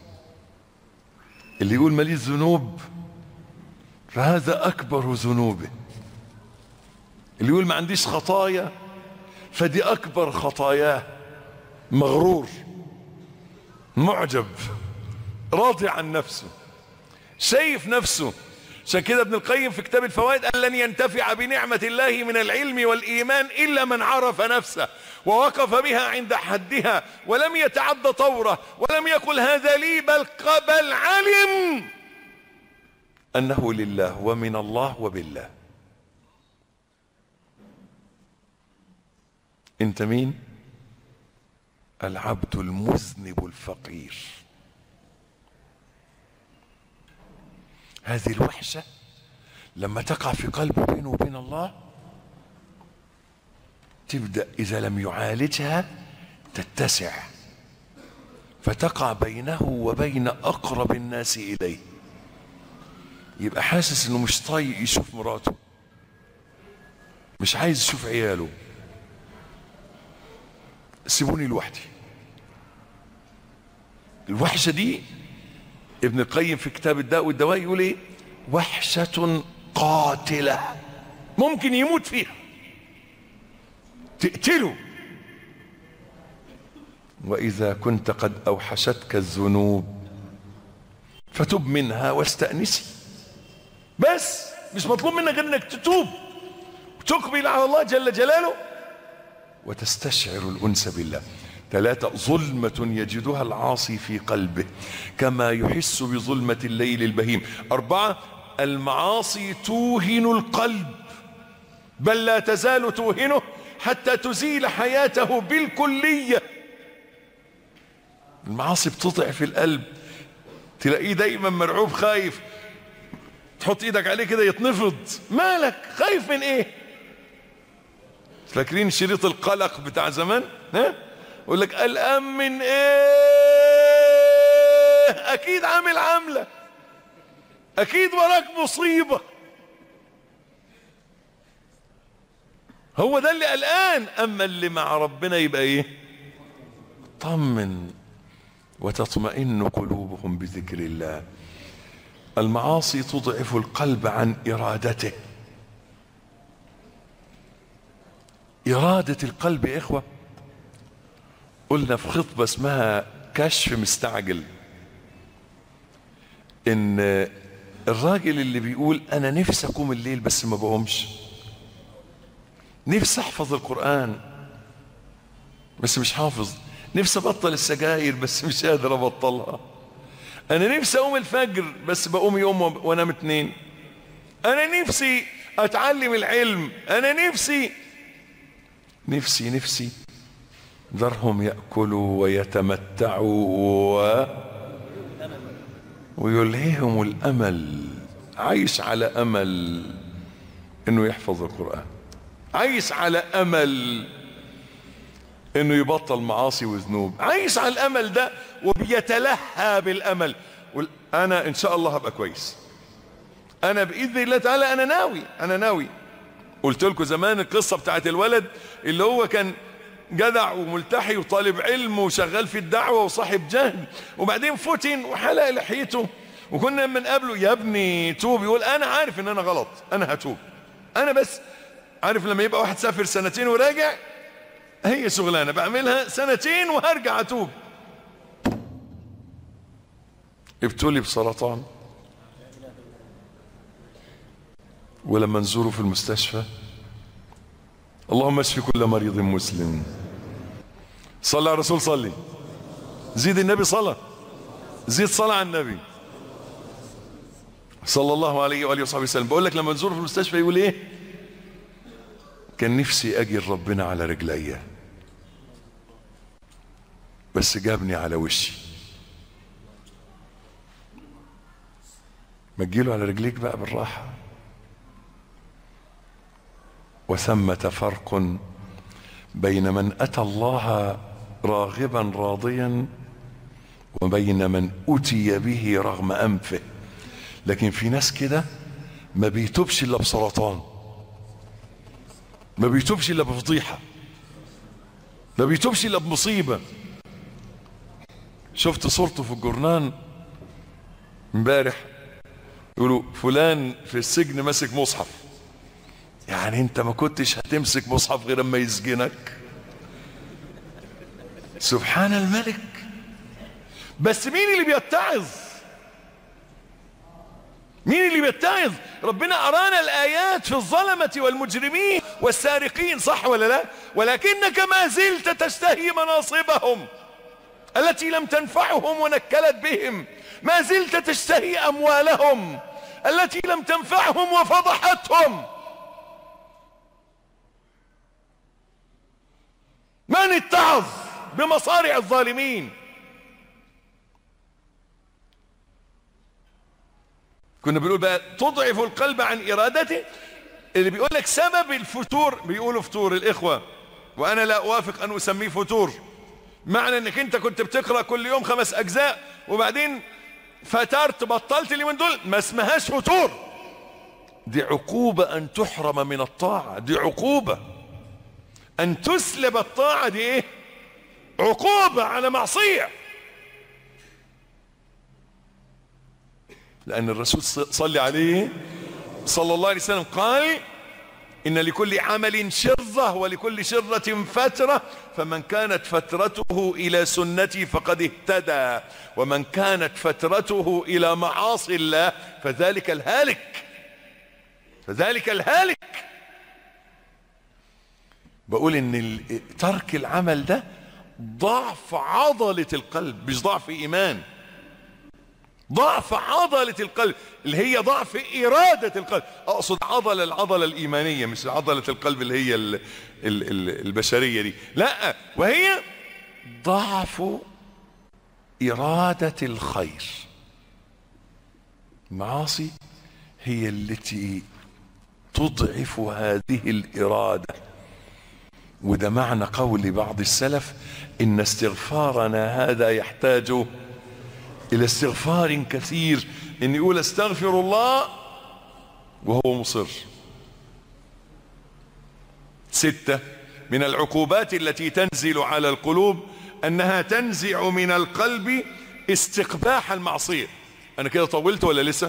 اللي يقول ماليش ذنوب فهذا اكبر ذنوبه اللي يقول ما عنديش خطايا فدي اكبر خطاياه مغرور معجب راضي عن نفسه شايف نفسه عشان كده ابن القيم في كتاب الفوائد قال لن ينتفع بنعمة الله من العلم والإيمان إلا من عرف نفسه ووقف بها عند حدها ولم يتعد طوره ولم يقل هذا لي بل بل علم أنه لله ومن الله وبالله انت مين العبد المذنب الفقير هذه الوحشة لما تقع في قلبه بينه وبين الله تبدأ إذا لم يعالجها تتسع فتقع بينه وبين أقرب الناس إليه يبقى حاسس إنه مش طايق يشوف مراته مش عايز يشوف عياله سيبوني لوحدي الوحشة دي ابن القيم في كتاب الداء والدواء يقول ايه وحشة قاتلة ممكن يموت فيها تقتله وإذا كنت قد أوحشتك الذنوب فتب منها واستأنسي بس مش مطلوب منك غير انك تتوب وتقبل على الله جل جلاله وتستشعر الأنس بالله ثلاثة ظلمة يجدها العاصي في قلبه كما يحس بظلمة الليل البهيم أربعة المعاصي توهن القلب بل لا تزال توهنه حتى تزيل حياته بالكلية المعاصي بتضعف القلب تلاقيه دايما مرعوب خايف تحط ايدك عليه كده يتنفض مالك خايف من ايه فاكرين شريط القلق بتاع زمان ها يقول لك قلقان من ايه اكيد عامل عامله اكيد وراك مصيبه هو ده اللي قلقان اما اللي مع ربنا يبقى ايه طمن وتطمئن قلوبهم بذكر الله المعاصي تضعف القلب عن ارادته إرادة القلب يا إخوة قلنا في خطبة اسمها كشف مستعجل إن الراجل اللي بيقول أنا نفسي أقوم الليل بس ما بقومش نفسي أحفظ القرآن بس مش حافظ نفسي أبطل السجاير بس مش قادر أبطلها أنا نفسي أقوم الفجر بس بقوم يوم وأنام اتنين أنا نفسي أتعلم العلم أنا نفسي نفسي نفسي ذرهم يأكلوا ويتمتعوا و... ويلهيهم الأمل عايش على أمل إنه يحفظ القرآن عايش على أمل إنه يبطل معاصي وذنوب عايش على الأمل ده وبيتلهى بالأمل أنا إن شاء الله هبقى كويس أنا بإذن الله تعالى أنا ناوي أنا ناوي قلت لكم زمان القصة بتاعت الولد اللي هو كان جدع وملتحي وطالب علم وشغال في الدعوة وصاحب جهل وبعدين فتن وحلق لحيته وكنا من قبله يا ابني توب يقول انا عارف ان انا غلط انا هتوب انا بس عارف لما يبقى واحد سافر سنتين وراجع هي شغلانة بعملها سنتين وهرجع اتوب ابتلي بسرطان ولما نزوره في المستشفى اللهم اشف كل مريض مسلم صلى على الرسول صلي زيد النبي صلى زيد صلاة على النبي صلى الله عليه وآله وصحبه وسلم بقول لك لما نزوره في المستشفى يقول ايه كان نفسي اجي ربنا على رجليا بس جابني على وشي ما تجيله على رجليك بقى بالراحه وثمة فرق بين من أتى الله راغبا راضيا وبين من أتي به رغم أنفه لكن في ناس كده ما بيتوبش إلا بسرطان ما بيتوبش إلا بفضيحة ما بيتوبش إلا بمصيبة شفت صورته في الجورنان امبارح يقولوا فلان في السجن ماسك مصحف يعني انت ما كنتش هتمسك مصحف غير اما يسجنك سبحان الملك بس مين اللي بيتعظ مين اللي بيتعظ ربنا ارانا الايات في الظلمة والمجرمين والسارقين صح ولا لا ولكنك ما زلت تشتهي مناصبهم التي لم تنفعهم ونكلت بهم ما زلت تشتهي اموالهم التي لم تنفعهم وفضحتهم من اتعظ بمصارع الظالمين كنا بنقول بقى تضعف القلب عن ارادته اللي بيقول لك سبب الفتور بيقولوا فتور الاخوه وانا لا اوافق ان اسميه فتور معنى انك انت كنت بتقرا كل يوم خمس اجزاء وبعدين فترت بطلت اللي من دول ما اسمهاش فتور دي عقوبة ان تحرم من الطاعة دي عقوبة ان تسلب الطاعة دي ايه عقوبة على معصية لان الرسول صلى عليه صلى الله عليه وسلم قال إن لكل عمل شرة ولكل شرة فترة فمن كانت فترته إلى سنتي فقد اهتدى ومن كانت فترته إلى معاصي الله فذلك الهالك فذلك الهالك بقول إن ترك العمل ده ضعف عضلة القلب مش ضعف إيمان ضعف عضلة القلب اللي هي ضعف إرادة القلب أقصد عضلة العضلة الإيمانية مش عضلة القلب اللي هي ال ال ال البشرية دي لا وهي ضعف إرادة الخير المعاصي هي التي تضعف هذه الإرادة وده معنى قول بعض السلف إن استغفارنا هذا يحتاج الى استغفار كثير ان يقول استغفر الله وهو مصر ستة من العقوبات التي تنزل على القلوب انها تنزع من القلب استقباح المعصية انا كده طولت ولا لسه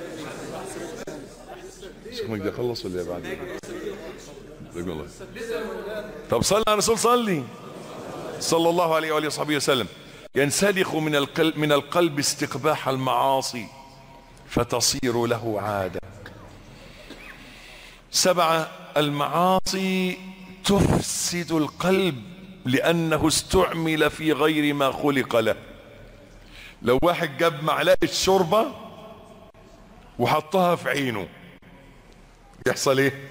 شكرا ده خلص ولا بعد الله طب صلى على الرسول صلي صلى الله عليه وآله وصحبه وسلم ينسلخ من القلب, من القلب استقباح المعاصي فتصير له عادة سبعة المعاصي تفسد القلب لأنه استعمل في غير ما خلق له لو واحد جاب معلقة شوربة وحطها في عينه يحصل ايه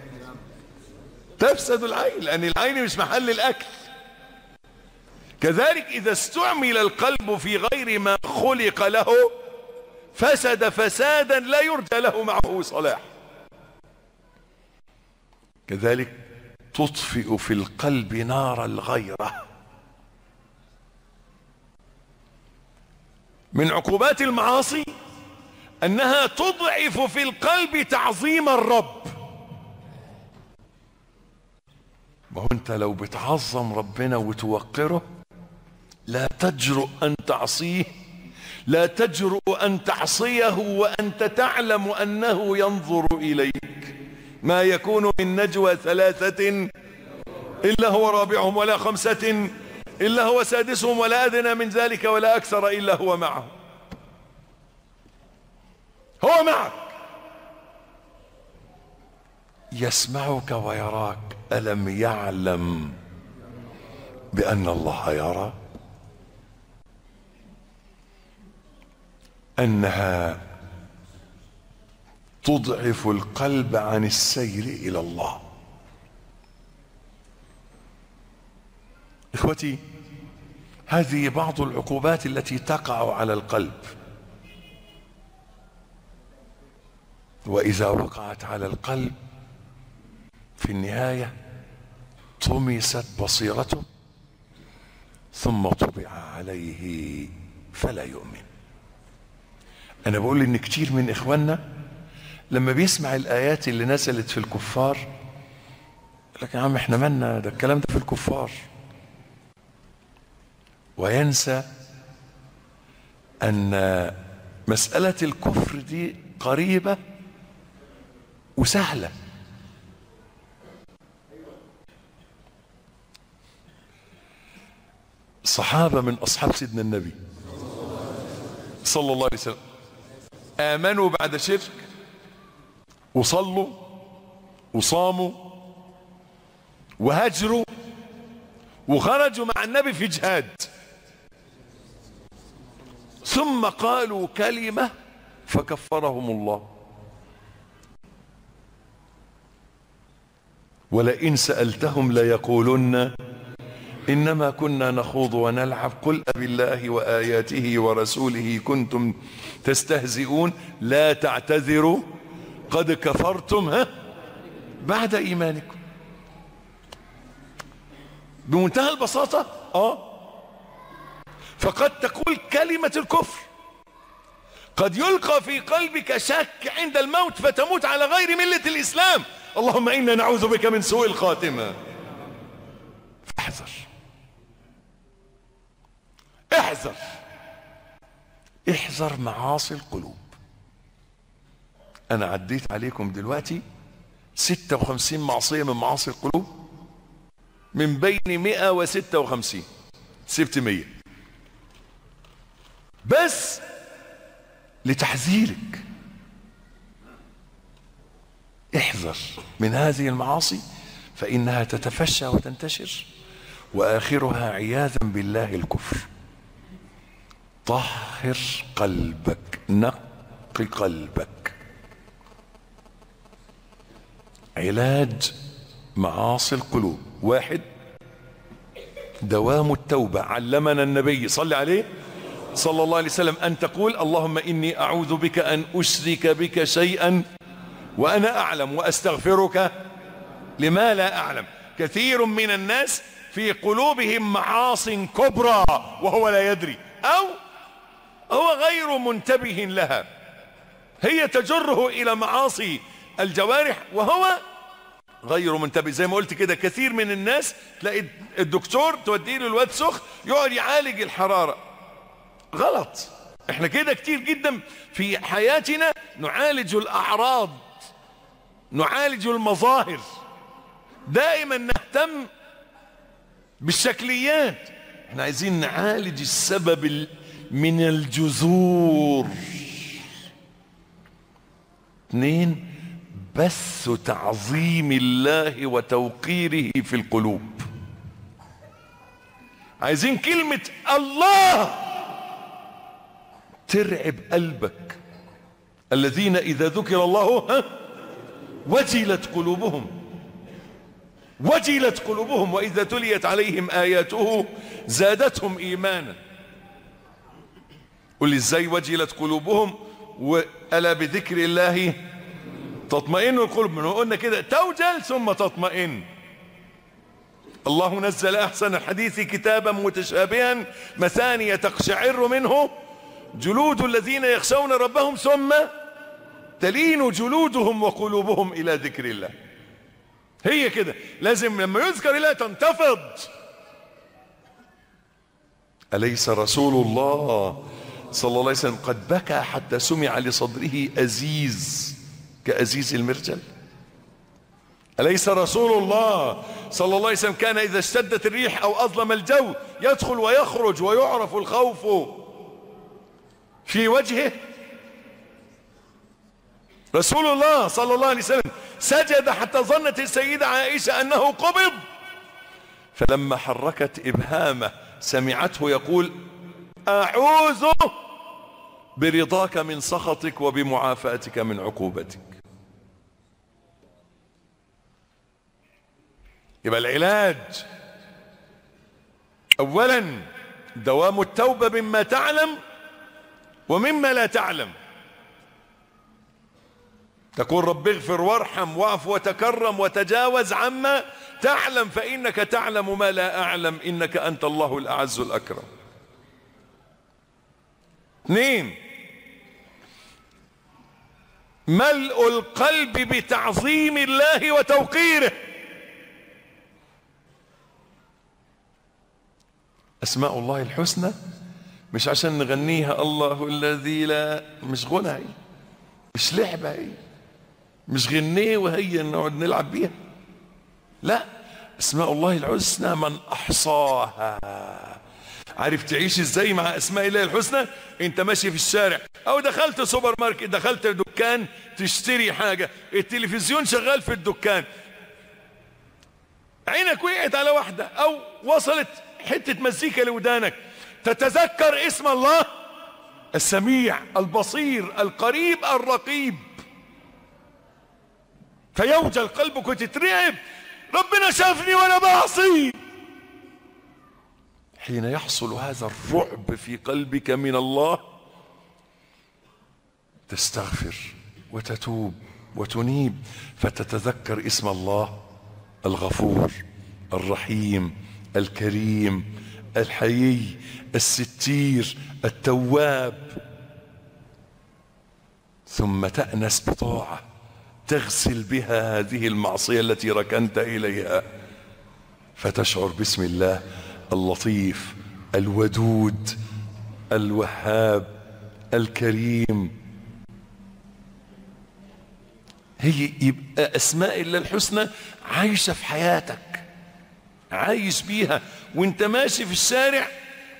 تفسد العين لأن العين مش محل الأكل كذلك إذا استعمل القلب في غير ما خلق له فسد فسادا لا يرجى له معه صلاح كذلك تطفئ في القلب نار الغيرة من عقوبات المعاصي أنها تضعف في القلب تعظيم الرب ما هو أنت لو بتعظم ربنا وتوقره لا تجرؤ أن تعصيه لا تجرؤ أن تعصيه وأنت تعلم أنه ينظر إليك ما يكون من نجوى ثلاثة إلا هو رابعهم ولا خمسة إلا هو سادسهم ولا أدنى من ذلك ولا أكثر إلا هو معه هو معك يسمعك ويراك ألم يعلم بأن الله يرى أنها تضعف القلب عن السير إلى الله إخوتي هذه بعض العقوبات التي تقع على القلب وإذا وقعت على القلب في النهاية طمست بصيرته ثم طبع عليه فلا يؤمن انا بقول ان كتير من اخواننا لما بيسمع الايات اللي نزلت في الكفار لكن يا عم احنا مالنا ده الكلام ده في الكفار وينسى ان مسألة الكفر دي قريبة وسهلة صحابة من أصحاب سيدنا النبي صلى الله عليه وسلم آمنوا بعد شرك وصلوا وصاموا وهجروا وخرجوا مع النبي في جهاد ثم قالوا كلمة فكفرهم الله ولئن سألتهم ليقولن إنما كنا نخوض ونلعب قل أبالله وآياته ورسوله كنتم تستهزئون لا تعتذروا قد كفرتم ها بعد إيمانكم بمنتهى البساطة آه فقد تقول كلمة الكفر قد يلقى في قلبك شك عند الموت فتموت على غير ملة الإسلام اللهم إنا نعوذ بك من سوء الخاتمة فاحذر احذر احذر معاصي القلوب انا عديت عليكم دلوقتي 56 معصية من معاصي القلوب من بين 156 سبت 100 بس لتحذيرك احذر من هذه المعاصي فإنها تتفشى وتنتشر وآخرها عياذا بالله الكفر طهر قلبك نق قلبك علاج معاصي القلوب واحد دوام التوبة علمنا النبي صلى عليه صلى الله عليه وسلم أن تقول اللهم إني أعوذ بك أن أشرك بك شيئا وأنا أعلم وأستغفرك لما لا أعلم كثير من الناس في قلوبهم معاص كبرى وهو لا يدري أو هو غير منتبه لها هي تجره إلى معاصي الجوارح وهو غير منتبه زي ما قلت كده كثير من الناس تلاقي الدكتور توديه له الواد سخ يقعد يعالج الحرارة غلط احنا كده كتير جدا في حياتنا نعالج الأعراض نعالج المظاهر دائما نهتم بالشكليات احنا عايزين نعالج السبب من الجذور اثنين بث تعظيم الله وتوقيره في القلوب عايزين كلمة الله ترعب قلبك الذين إذا ذكر الله ها وجلت قلوبهم وجلت قلوبهم وإذا تليت عليهم آياته زادتهم إيمانا قل ازاي وجلت قلوبهم وألا بذكر الله تطمئن القلوب من قلنا كده توجل ثم تطمئن الله نزل أحسن الحديث كتابا متشابها مثانية تقشعر منه جلود الذين يخشون ربهم ثم تلين جلودهم وقلوبهم إلى ذكر الله هي كده لازم لما يذكر الله تنتفض أليس رسول الله صلى الله عليه وسلم قد بكى حتى سمع لصدره أزيز كأزيز المرجل أليس رسول الله صلى الله عليه وسلم كان إذا اشتدت الريح أو أظلم الجو يدخل ويخرج ويعرف الخوف في وجهه رسول الله صلى الله عليه وسلم سجد حتى ظنت السيدة عائشة أنه قبض فلما حركت إبهامه سمعته يقول أعوذ برضاك من سخطك وبمعافاتك من عقوبتك يبقى العلاج اولا دوام التوبة مما تعلم ومما لا تعلم تقول رب اغفر وارحم واعف وتكرم وتجاوز عما تعلم فإنك تعلم ما لا أعلم إنك أنت الله الأعز الأكرم اثنين ملء القلب بتعظيم الله وتوقيره أسماء الله الحسنى مش عشان نغنيها الله الذي لا مش غنى هي مش لعبة هي مش غنية وهي نقعد نلعب بيها لا اسماء الله الحسنى من احصاها عارف تعيش ازاي مع اسماء الله الحسنى انت ماشي في الشارع او دخلت سوبر ماركت دخلت دكان تشتري حاجة التلفزيون شغال في الدكان عينك وقعت على واحدة او وصلت حتة مزيكا لودانك تتذكر اسم الله السميع البصير القريب الرقيب فيوجل قلبك وتترعب ربنا شافني وانا بعصي حين يحصل هذا الرعب في قلبك من الله تستغفر وتتوب وتنيب فتتذكر اسم الله الغفور الرحيم الكريم الحيي الستير التواب ثم تأنس بطاعة تغسل بها هذه المعصية التي ركنت إليها فتشعر باسم الله اللطيف الودود الوهاب الكريم هي يبقى اسماء الله الحسنى عايشه في حياتك عايش بيها وانت ماشي في الشارع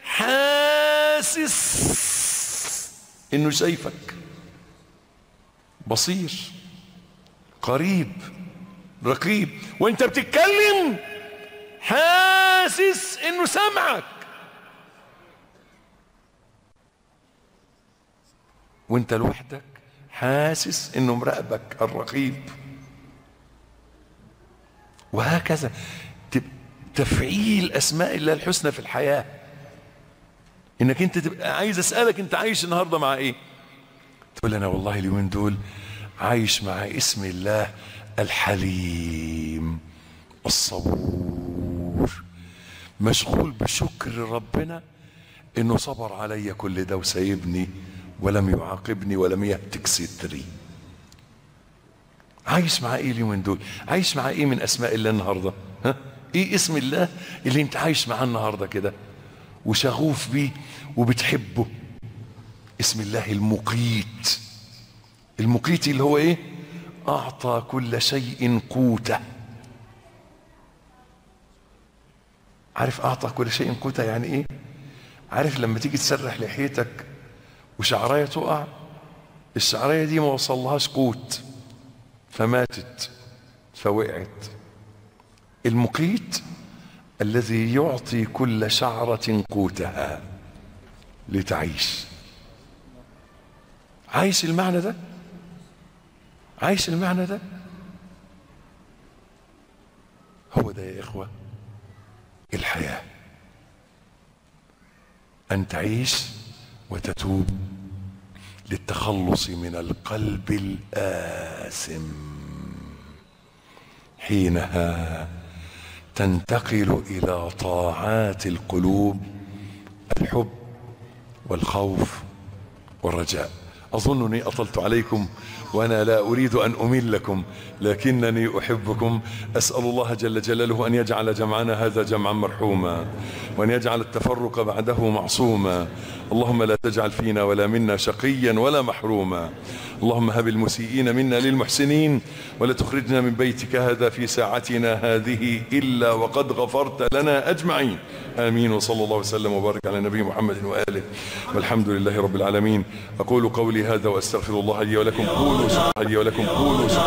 حاسس انه شايفك بصير قريب رقيب وانت بتتكلم حاسس انه سمعك وانت لوحدك حاسس انه مراقبك الرقيب وهكذا تب- تفعيل اسماء الله الحسنى في الحياه انك انت تبقى عايز اسالك انت عايش النهارده مع ايه تقول انا والله اليومين دول عايش مع اسم الله الحليم الصبور مشغول بشكر ربنا انه صبر علي كل ده وسايبني ولم يعاقبني ولم يهتك ستري عايش مع ايه اليومين دول عايش مع ايه من اسماء الله النهارده ها ايه اسم الله اللي انت عايش معاه النهارده كده وشغوف بيه وبتحبه اسم الله المقيت المقيت اللي هو ايه اعطى كل شيء قوته عارف اعطى كل شيء قوته يعني ايه عارف لما تيجي تسرح لحيتك وشعرايه تقع الشعرايه دي ما وصلهاش قوت فماتت فوقعت المقيت الذي يعطي كل شعرة قوتها لتعيش عايش المعنى ده عايش المعنى ده هو ده يا إخوة الحياة أن تعيش وتتوب للتخلص من القلب الآثم حينها تنتقل إلى طاعات القلوب الحب والخوف والرجاء أظنني أطلت عليكم وأنا لا أريد أن أملكم لكنني أحبكم أسأل الله جل جلاله أن يجعل جمعنا هذا جمعا مرحوما وأن يجعل التفرق بعده معصوما اللهم لا تجعل فينا ولا منا شقيا ولا محروما اللهم هب المسيئين منا للمحسنين ولا تخرجنا من بيتك هذا في ساعتنا هذه إلا وقد غفرت لنا أجمعين آمين وصلى الله وسلم وبارك على نبي محمد وآله والحمد لله رب العالمين أقول قولي هذا وأستغفر الله لي ولكم قولوا لي ولكم قولوا